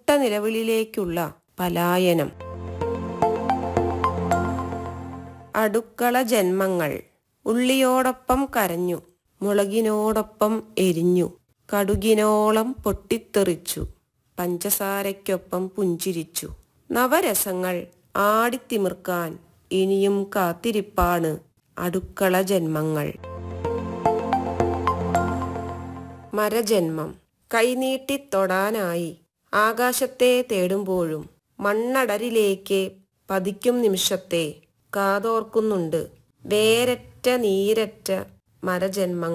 നിലവിളിയിലേക്കുള്ള പലായനം അടുക്കള ജന്മങ്ങൾ ഉള്ളിയോടൊപ്പം കരഞ്ഞു മുളകിനോടൊപ്പം എരിഞ്ഞു കടുകിനോളം പൊട്ടിത്തെറിച്ചു പഞ്ചസാരയ്ക്കൊപ്പം പുഞ്ചിരിച്ചു നവരസങ്ങൾ ആടിത്തിമിർക്കാൻ ഇനിയും കാത്തിരിപ്പാണ് അടുക്കള ജന്മങ്ങൾ മരജന്മം കൈനീട്ടി തൊടാനായി ആകാശത്തെ തേടുമ്പോഴും മണ്ണടരിലേക്ക് പതിക്കും നിമിഷത്തെ കാതോർക്കുന്നുണ്ട് വേരറ്റ നീരറ്റ മരജന്മങ്ങൾ